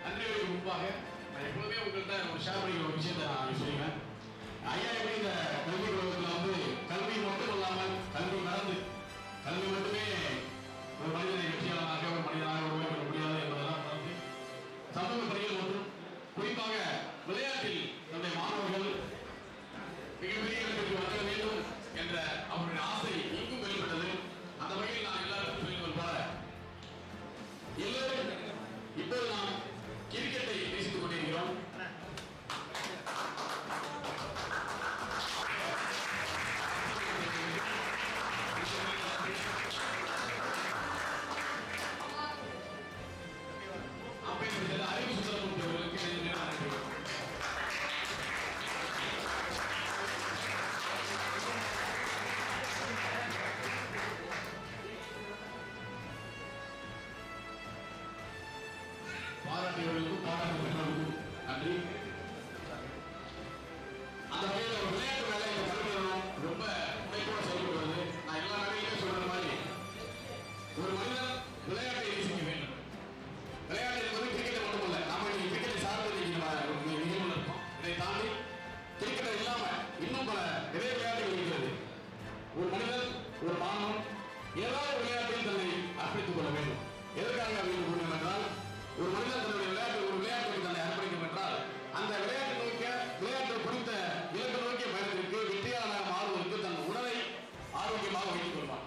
நன்றிகளுக்கு முன்பாக நான் எப்பொழுதுமே உங்கள்கிட்ட ஒரு ஷேர் பண்ணிக்கிற ஒரு விஷயத்தை நான் சொல்லுவேன் ஐயா எப்படி இந்த கல்வி உலகத்தில் வந்து கல்வி மட்டும் இல்லாமல் கல்வி மறந்து கல்வி மட்டுமே ஒரு மனிதனை வெற்றியாளனாக ஒரு மனிதனாக உருவாக்க முடியாது என்பதெல்லாம் மறந்து சமூக பணிகள் மற்றும் குறிப்பாக விளையாட்டில் நம்முடைய மாணவர்கள் மிகப்பெரிய இடத்திற்கு வர வேண்டும் என்ற அவருடைய ஆசை இங்கும் வெளிப்பட்டது அந்த வகையில் நான் எல்லாருக்கும் சொல்லுங்கள் போல எல்லோரும் இப்போது நாம் கிரிக்கெட்டை பேசித்துக் கொண்டிருக்கிறோம் அப்பேற்பட்ட அறிவு சுந்தரமூர்த்தி அவர்களுக்கு எனது நன்றி பாராட்டியவர்களுக்கும் பாராட்டு பெற்றவர்களுக்கும் நன்றி அந்த வகையில் ஒரு விளையாட்டு வேலை இந்த கல்வி நிறுவனம் ரொம்ப முனைப்போட செயல்பட்டு வருது நான் எல்லா வேலையிலும் சொல்ற மாதிரி ஒரு மனிதன் விளையாட்டை நேசிக்க வேண்டும் விளையாட்டு என்பது கிரிக்கெட் மட்டுமல்ல நாம இன்னைக்கு கிரிக்கெட்டை சார்ந்து இன்னைக்கு ஒரு நிகழ்வுல இருக்கோம் இதை தாண்டி கிரிக்கெட் இல்லாம இன்னும் பல நிறைய விளையாட்டுகள் இருக்கிறது ஒரு மனிதன் ஒரு மாணவன் ஏதாவது ஒரு விளையாட்டில் தன்னை அர்ப்பணித்துக் கொள்ள வேண்டும் எதற்காக வேண்டும் கூறுகிறோம் என்றால் ஒரு மனிதன் தன்னுடைய விளையாட்டு ஒரு விளையாட்டுக்கு தன்னை அர்ப்பணிக்கும் என்றால் அந்த விளையாட்டு நோக்கிய விளையாட்டு குறித்த இலக்கு நோக்கிய பயணத்திற்கு வெற்றியாளராக மாறுவதற்கு தன் உடலை ஆரோக்கியமாக வைத்துக் கொள்வான்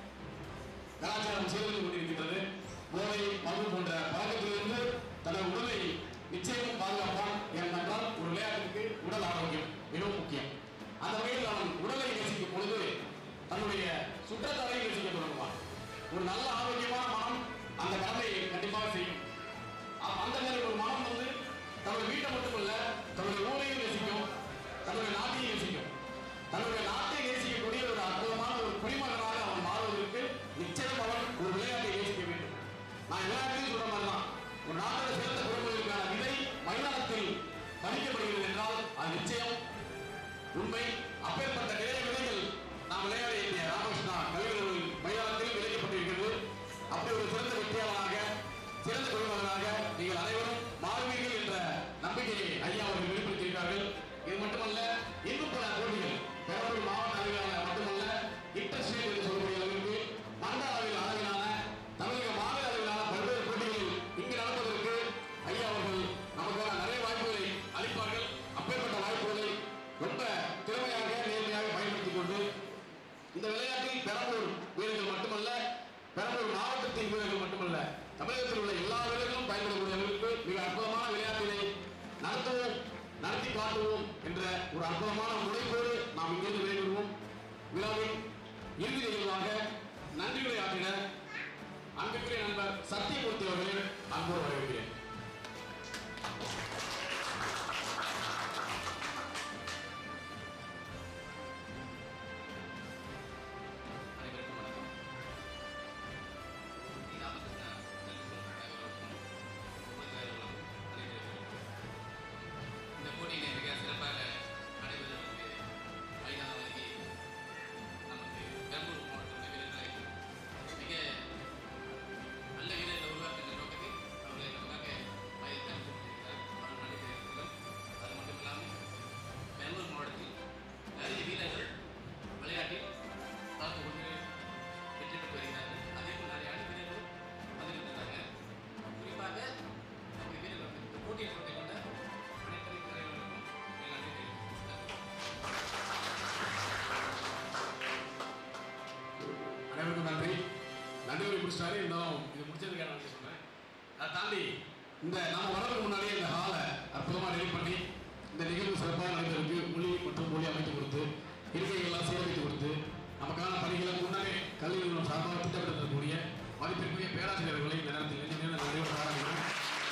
கலாச்சாரம் சீரழிந்து கொண்டிருக்கின்றது போதை மது போன்ற பழக்கத்திலிருந்து தனது உடலை நிச்சயம் பாதுகாப்பான் ஏனென்றால் ஒரு விளையாட்டுக்கு உடல் ஆரோக்கியம் மிகவும் முக்கியம் அந்த வகையில் அவன் உடலை நேசிக்கும் பொழுது தன்னுடைய சுற்றத்தாரை நேசிக்க தொடங்குவான் ஒரு நல்ல ஆரோக்கியமான மனம் அந்த கடமையை கண்டிப்பாக செய்யும் அ- அந்த மாதிரி ஒரு மனம் வந்து தன்னுடைய வீட்டை மட்டுமல்ல தன்னுடைய ஊரையும் நேசிக்கும் தன்னுடைய நாட்டையும் நேசிக்கும் தன்னுடைய நாட்டை நேசிக்கக்கூடிய ஒரு அற்புதமான ஒரு குடிமகனாக அவன் மாறுவதற்கு நிச்சயம் அவன் ஒரு விளையாட்டை நேசிக்க வேண்டும் நான் விளையாட்டையும் சொல்ற மாதிரி தான் ஒரு நாட்டில் சிறந்த குடும்பங்களுக்கான விதை மைதானத்தில் பதிக்கப்படுகிறது என்றால் அது நிச்சயம் உண்மை அப்பேற்பட்ட நிறைய விதைகள் நாம் விளையாட வேண்டிய ராமகிருஷ்ணா கல்வி மைதானத்தில் விளைக்கப்பட்டிருக்கிறது அப்படி ஒரு சிறந்த வெற்றியாளராக சிறந்த குடிமகனாக நீங்கள் அனைவரும் மாறுவீர்கள் என்ற நம்பிக்கையை ஐயா அவர்கள் வெளிப்படுத்தியிருக்கார்கள் இது மட்டுமல்ல இன்னும் பல போட்டிகள் பெரம்பலூர் மாவட்ட அளவிலான மட்டுமல்ல இன்டர் ஸ்டேட் என்று சொல்லக்கூடிய அளவிற்கு மண்டல அளவில் அளவிலான தமிழக மாநில அளவிலான பல்வேறு போட்டிகள் இங்கு நடப்பதற்கு ஐயா அவர்கள் நமக்கான நிறைய வாய்ப்புகளை அளிப்பார்கள் அப்பேற்பட்ட வாய்ப்புகளை ரொம்ப திறமையாக நேர்மையாக பயன்படுத்திக் கொண்டு இந்த விளையாட்டில் பெரம்பலூர் வீரர்கள் மட்டுமல்ல பெரம்பலூர் மாவட்டத்தின் வீரர்கள் மட்டுமல்ல தமிழகத்தில் உள்ள எல்லா வீரர்களும் பயன்படக்கூடியவர்களுக்கு மிக அற்புதமான விளையாட்டினை நடத்துவோம் நடத்தி காட்டுவோம் என்ற ஒரு அற்புதமான முனைப்போடு நாம் இங்கிருந்து விடைபெறுவோம் விழாவின் இறுதி நிகழ்வாக நன்றிகளை ஆற்றின அன்புக்குரிய நண்பர் சத்தியமூர்த்தி அவர்களை அன்போடு வரவேற்கிறேன் அனைவருக்கும் வணக்கம் ஸ்ரீ ராமகிருஷ்ணா கல்வி அனைவருக்கும் உறுப்பினர்களும் அனைவருக்கும் இந்த போட்டியினை மிக சிறப்பாக நடைபெறுவதற்கு மைதானம் வழங்கி நமக்கு பெரம்பலூர் மாவட்ட வீரர்களை மிக நல்ல வீரர்களை உருவாக்குகின்ற நோக்கத்தில் அவர்களை நமக்காக மையத்தை அமைத்து கொண்டிருக்கிறார் அவர்கள் நன்றி தெரிவித்துள்ளோம் அது மட்டும் இல்லாமல் பெரம்பலூர் மாவட்டத்தில் நிறைய வீரர்கள் விளையாட்டில் கலந்து கொண்டு வெற்றி பெற்று வருகிறார்கள் அதே போல் நிறைய அணி வீரர்களும் வந்திருக்கிறாங்க குறிப்பாக நம்முடைய வீரர்கள் இந்த போட்டியை கலந்து கொண்ட அனைத்து வீரர்களுக்கும் எங்கள் நன்றி தெரிவித்துள்ளோம் அனைவருக்கும் நன்றி நன்றி உரை முடிச்சிட்டாரு இருந்தாலும் இது முடிச்சதுக்கான நன்றி சொன்னேன் அதை தாண்டி இந்த நம்ம வரதுக்கு முன்னாடியே இந்த ஹாலை அற்புதமாக ரெடி பண்ணி இந்த நிகழ்வு சிறப்பாக நடைபெறுக்கு மொழி மற்றும் மொழி அமைத்து கொடுத்து இருக்கைகள்லாம் சீரமைத்து கொடுத்து நமக்கான பணிகளை முன்னரே கல்வி நிறுவனம் சார்பாக திட்டமிடக்கூடிய மதிப்பிற்குரிய பேராசிரியர்களை இந்த நேரத்தில் நெஞ்சு நேரம் நிறைவு பாராட்டுகிறேன்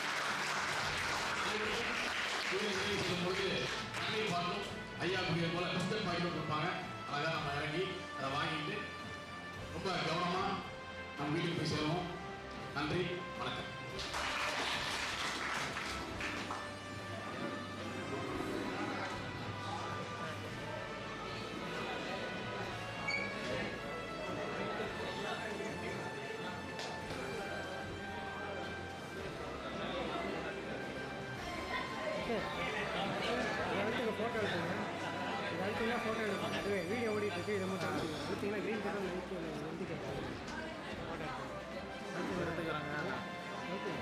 கீழே நிறைவு செய்யும் பொழுது தண்ணீர் பாட்டிலும் ஐயா குடிய போல பிஸ்கட் பாக்கெட்டும் கொடுப்பாங்க அழகாக நம்ம இறங்கி அதை வாங்கிட்டு ரொம்ப கவனமா நம்ம வீட்டுக்கு போய் சேருவோம் நன்றி வணக்கம் கொடுத்தீங்கன்னா ஃபோட்டோ எடுக்கணும் அதுவே வீடியோ ஓடிட்டு இருக்கு இதை மட்டும் அனுப்பிடுங்க கொடுத்தீங்கன்னா க்ரீன் கலர் லைட் வந்து கேட்காது ஃபோட்டோ எடுத்துக்கிறாங்க ஓகே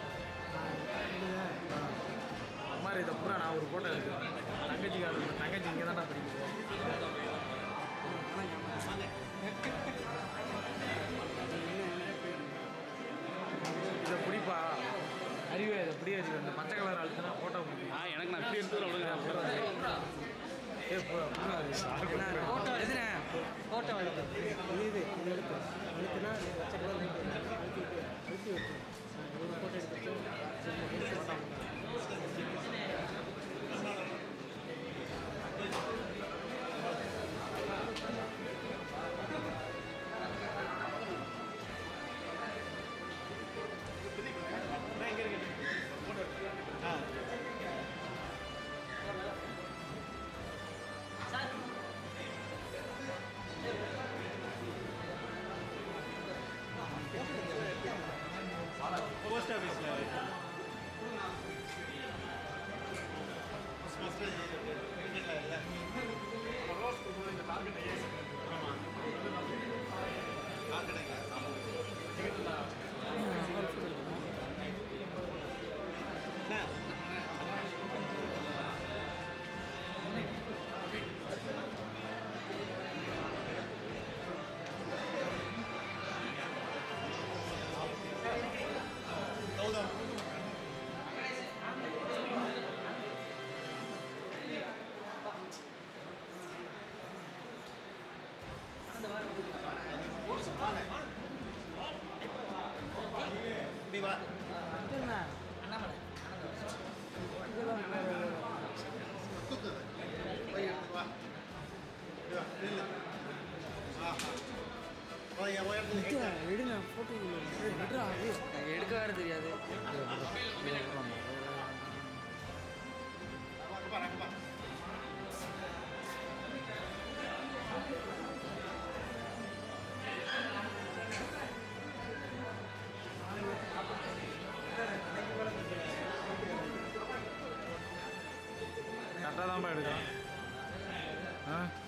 மாதிரி இதை பூரா நான் ஒரு ஃபோட்டோ எடுக்கிறேன் தங்கச்சி கால தங்கச்சி இங்கே தான் படிக்குது இதை பிடிப்பா அறிவே இதை பிடி அறிவு இந்த பச்சை கலர் அழுத்தினா ஃபோட்டோ ஆ எனக்கு நான் இப்படி எடுத்து விடுங்க ஏ ஃபோட்டோ எதுனே ஃபோட்டோ எடுத்து இது இது இது எடுத்து எடுத்துனா பச்சை கலர் லைட் அழுத்திட்டு அழுத்தி விட்டு ஒரு ஃபோட்டோ எடுத்துட்டு ஃபோட்டோ போஸ்ட் ஆஃபீஸில் எடுங்க ஃபோட்டோ எடுறா எடுக்க வேறு தெரியாது கரெக்டாக தான் எடுக்கலாம் ஆ